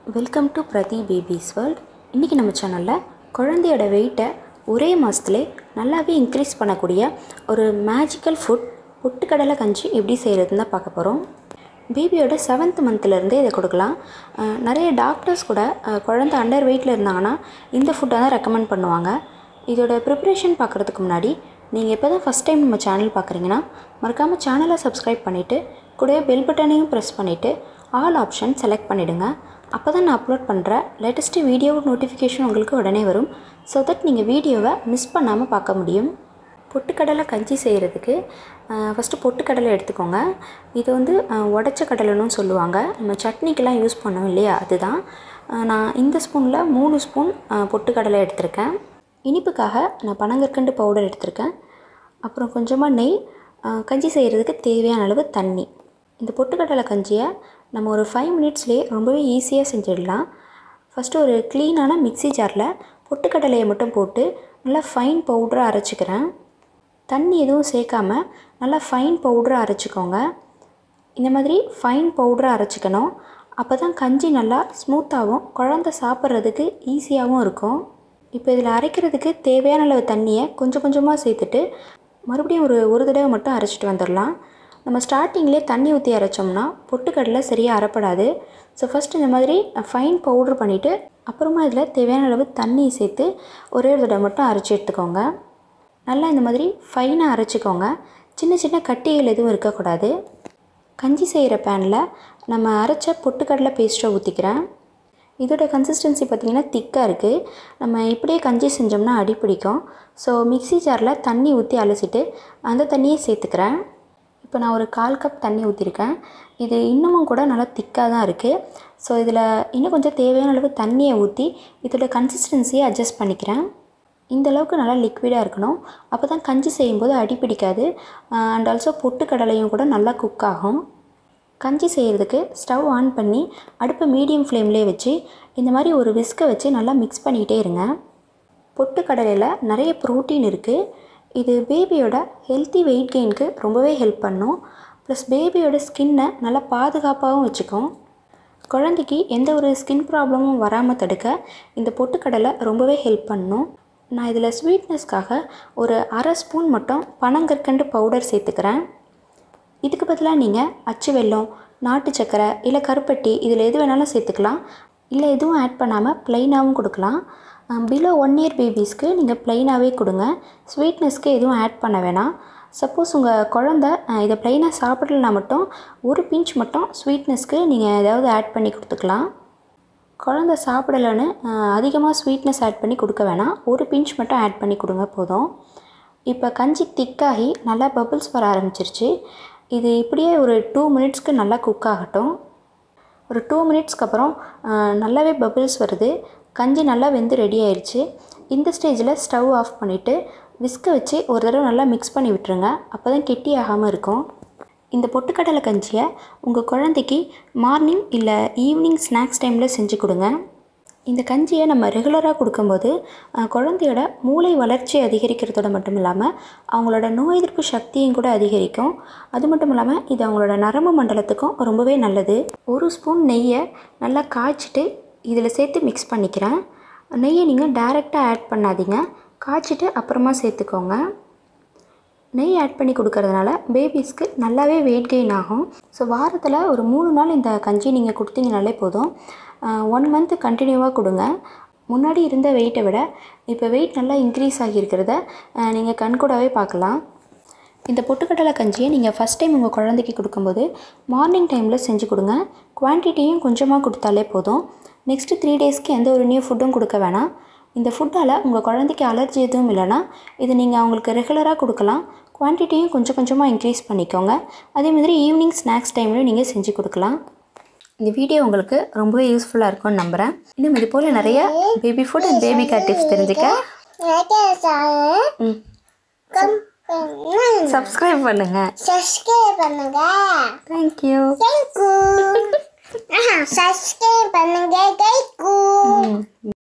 welcome to Prathi babies world இன்றைக்கி நம்ம சேனலில் குழந்தையோட வெயிட்டை ஒரே மாதத்துலே நல்லாவே இன்க்ரீஸ் பண்ணக்கூடிய ஒரு மேஜிக்கல் ஃபுட் பொட்டுக்கடலை கஞ்சி எப்படி செய்கிறதுன்னு தான் பார்க்க போகிறோம் பேபியோட செவன்த் மந்த்லேருந்தே இதை கொடுக்கலாம் அஹ் நிறைய டாக்டர்ஸ் கூட அஹ் குழந்தை அண்டர் வெயிட்டில் இருந்தாங்கன்னா இந்த ஃபுட்டை தான் ரெக்கமெண்ட் பண்ணுவாங்க இதோட ப்ரிப்ரேஷன் பார்க்குறதுக்கு முன்னாடி நீங்கள் இப்போ தான் ஃபஸ்ட் டைம் நம்ம சேனல் பார்க்குறீங்கன்னா மறக்காமல் சேனலை சப்ஸ்கிரைப் பண்ணிவிட்டு கூடவே பெல் பட்டனையும் ப்ரெஸ் பண்ணிவிட்டு ஆல் ஆப்ஷன் செலக்ட் பண்ணிவிடுங்க அப்போ தான் நான் அப்லோட் பண்ணுற லேட்டஸ்ட்டு வீடியோ நோட்டிஃபிகேஷன் உங்களுக்கு உடனே வரும் ஸோ தட் நீங்கள் வீடியோவை மிஸ் பண்ணாமல் பார்க்க முடியும் பொட்டுக்கடலை கஞ்சி செய்கிறதுக்கு ஃபஸ்ட்டு பொட்டுக்கடலை எடுத்துக்கோங்க இது வந்து அஹ், உடைச்ச கடலைன்னு சொல்லுவாங்க நம்ம சட்னிக்கெல்லாம் யூஸ் பண்ணோம் இல்லையா அதுதான் அஹ், நான் இந்த ஸ்பூனில் மூணு ஸ்பூன் அஹ், பொட்டுக்கடலை எடுத்திருக்கேன் இனிப்புக்காக நான் பனங்கற்கண்டு பவுடர் எடுத்திருக்கேன் அப்புறம் கொஞ்சமாக நெய் அஹ், கஞ்சி செய்கிறதுக்கு தேவையான அளவு தண்ணி இந்த பொட்டுக்கடலை கஞ்சியை நம்ம ஒரு ஃபைவ் மினிட்ஸ்லேயே ரொம்பவே ஈஸியாக செஞ்சிடலாம் ஃபஸ்ட்டு ஒரு க்ளீனான மிக்ஸி ஜாரில் பொட்டுக்கடலையை மட்டும் போட்டு நல்லா ஃபைன் பவுடராக அரைச்சிக்கிறேன் தண்ணி எதுவும் சேர்க்காம நல்லா ஃபைன் பவுடராக அரைச்சிக்கோங்க இந்த மாதிரி ஃபைன் பவுடராக அரைச்சிக்கணும் அப்போ தான் கஞ்சி நல்லா ஸ்மூத்தாகவும் குழந்த சாப்பிட்றதுக்கு ஈஸியாகவும் இருக்கும் இப்போ இதில் அரைக்கிறதுக்கு தேவையான அளவு தண்ணியை கொஞ்சம் கொஞ்சமாக சேர்த்துட்டு மறுபடியும் ஒரு ஒரு தடவை மட்டும் அரைச்சிட்டு வந்துடலாம் நம்ம ஸ்டார்டிங்லேயே தண்ணி ஊற்றி அரைச்சோம்னா பொட்டுக்கடலை சரியாக அரைப்படாது ஸோ ஃபஸ்ட் இந்த மாதிரி ஃபைன் பவுட்ரு பண்ணிவிட்டு அப்புறமா இதில் தேவையான அளவு தண்ணி சேர்த்து ஒரே ஒரு தடவை மட்டும் அரைச்சி எடுத்துக்கோங்க நல்லா இந்த மாதிரி ஃபைனாக அரைச்சிக்கோங்க சின்ன சின்ன கட்டிகள் எதுவும் இருக்கக்கூடாது கஞ்சி செய்கிற பேனில் நம்ம அரைச்ச பொட்டுக்கடலை பேஸ்ட்டை ஊற்றிக்கிறேன் இதோட கன்சிஸ்டன்சி பார்த்திங்கன்னா திக்காக இருக்குது நம்ம இப்படியே கஞ்சி செஞ்சோம்னா அடி பிடிக்கும் ஸோ மிக்ஸி ஜாரில் தண்ணி ஊற்றி அலசிட்டு அந்த தண்ணியை சேர்த்துக்கிறேன் இப்போ நான் ஒரு கால் கப் தண்ணி ஊற்றிருக்கேன் இது இன்னமும் கூட நல்லா திக்காக தான் இருக்குது ஸோ இதில் இன்னும் கொஞ்சம் தேவையான அளவு தண்ணியை ஊற்றி இதோட கன்சிஸ்டன்சியை அட்ஜஸ்ட் பண்ணிக்கிறேன் இந்த அளவுக்கு நல்லா லிக்விடாக இருக்கணும் அப்போ தான் கஞ்சி செய்யும்போது அடி பிடிக்காது அண்ட் ஆல்சோ பொட்டுக்கடலையும் கூட நல்லா குக் ஆகும் கஞ்சி செய்கிறதுக்கு ஸ்டவ் ஆன் பண்ணி அடுப்பை மீடியம் ஃப்ளேம்லேயே வச்சு இந்த மாதிரி ஒரு விஸ்கை வச்சு நல்லா மிக்ஸ் பண்ணிக்கிட்டே இருங்க பொட்டுக்கடலையில் நிறைய ப்ரோட்டீன் இருக்குது இது பேபியோட ஹெல்த்தி வெயிட் கெயினுக்கு ரொம்பவே ஹெல்ப் பண்ணும் ப்ளஸ் பேபியோட ஸ்கின்னை நல்லா பாதுகாப்பாகவும் வச்சுக்கும் குழந்தைக்கு எந்த ஒரு ஸ்கின் ப்ராப்ளமும் வராமல் தடுக்க இந்த பொட்டுக்கடலை ரொம்பவே ஹெல்ப் பண்ணும் நான் இதில் ஸ்வீட்னஸ்க்காக ஒரு அரை ஸ்பூன் மட்டும் பனங்கற்கண்டு பவுடர் சேர்த்துக்கிறேன் இதுக்கு பதிலாக நீங்கள் அச்சு வெல்லம் நாட்டு சக்கரை இல்லை கருப்பட்டி இதில் எது வேணாலும் சேர்த்துக்கலாம் இல்லை எதுவும் ஆட் பண்ணாமல் ப்ளைனாகவும் கொடுக்கலாம் பிலோ ஒன் இயர் பேபிஸ்க்கு நீங்கள் ப்ளைனாகவே கொடுங்க ஸ்வீட்னஸ்க்கு எதுவும் ஆட் பண்ண வேணாம் சப்போஸ் உங்கள் குழந்த அஹ், இதை ப்ளைனாக சாப்பிடலனா மட்டும் ஒரு பிஞ்ச் மட்டும் ஸ்வீட்னஸ்க்கு நீங்கள் ஏதாவது ஆட் பண்ணி கொடுத்துக்கலாம் குழந்த சாப்பிடலைன்னு அதிகமாக ஸ்வீட்னஸ் ஆட் பண்ணி கொடுக்க வேணாம் ஒரு பிஞ்ச் மட்டும் ஆட் பண்ணி கொடுங்க போதும் இப்போ கஞ்சி திக்காகி நல்லா பபிள்ஸ் வர ஆரம்பிச்சிருச்சு இது இப்படியே ஒரு டூ மினிட்ஸ்க்கு நல்லா குக் ஆகட்டும் ஒரு டூ மினிட்ஸ்க்கு அப்புறம் ஆஹ், நல்லாவே பபிள்ஸ் வருது கஞ்சி நல்லா வெந்து ரெடி ஆயிடுச்சு இந்த ஸ்டேஜில் ஸ்டவ் ஆஃப் பண்ணிவிட்டு விஸ்கை வச்சு ஒரு தடவை நல்லா மிக்ஸ் பண்ணி விட்டுருங்க அப்போ தான் கெட்டி ஆகாமல் இருக்கும் இந்த பொட்டுக்கடலை கஞ்சியை உங்கள் குழந்தைக்கு மார்னிங் இல்லை ஈவினிங் ஸ்நாக்ஸ் டைமில் செஞ்சு கொடுங்க இந்த கஞ்சியை நம்ம ரெகுலராக கொடுக்கும்போது அஹ், குழந்தையோட மூளை வளர்ச்சி அதிகரிக்கிறதோட மட்டும் இல்லாமல் அவங்களோட நோய் எதிர்ப்பு சக்தியும் கூட அதிகரிக்கும் அது மட்டும் இல்லாமல் இது அவங்களோட நரம்பு மண்டலத்துக்கும் ரொம்பவே நல்லது ஒரு ஸ்பூன் நெய்யை நல்லா காய்ச்சிட்டு இதில் சேர்த்து மிக்ஸ் பண்ணிக்கிறேன் நெய்யை நீங்கள் டைரெக்டாக ஆட் பண்ணாதீங்க காய்ச்சிட்டு அப்புறமா சேர்த்துக்கோங்க நெய் ஆட் பண்ணி கொடுக்கறதுனால பேபிஸ்க்கு நல்லாவே வெயிட் கெயின் ஆகும் ஸோ வாரத்தில் ஒரு மூணு நாள் இந்த கஞ்சி நீங்கள் கொடுத்தீங்கனாலே போதும் ஒன் மந்த் கண்டினியூவாக கொடுங்க முன்னாடி இருந்த வெயிட்டை விட இப்போ வெயிட் நல்லா இன்க்ரீஸ் ஆகியிருக்கிறத நீங்கள் கண்கூடாவே பார்க்கலாம் இந்த பொட்டுக்கடலை கஞ்சியை நீங்கள் ஃபஸ்ட் டைம் உங்கள் குழந்தைக்கு கொடுக்கும்போது மார்னிங் டைமில் செஞ்சு கொடுங்க குவான்டிட்டியும் கொஞ்சமாக கொடுத்தாலே போதும் நெக்ஸ்ட்டு த்ரீ டேஸ்க்கு எந்த ஒரு நியூ ஃபுட்டும் கொடுக்க வேணாம் இந்த ஃபுட்டால் உங்கள் குழந்தைக்கு அலர்ஜி எதுவும் இல்லைன்னா இது நீங்கள் அவங்களுக்கு ரெகுலராக கொடுக்கலாம் குவான்டிட்டியும் கொஞ்சம் கொஞ்சமாக இன்க்ரீஸ் பண்ணிக்கோங்க அதே மாதிரி ஈவினிங் ஸ்நாக்ஸ் டைம்லையும் நீங்கள் செஞ்சு கொடுக்கலாம் இந்த வீடியோ உங்களுக்கு ரொம்பவே யூஸ்ஃபுல்லாக இருக்கும்னு நம்புகிறேன் இன்னும் இது போல் நிறைய baby food and baby care tips தெரிஞ்சுக்க ம் சப்ஸ்கிரைப் பண்ணுங்கள் சப்ஸ்கிரைப் பண்ணுங்க தேங்க்யூ தேங்க்யூ சப்ஸ்கிரைப் பண்ணுங்க தேங்க்யூ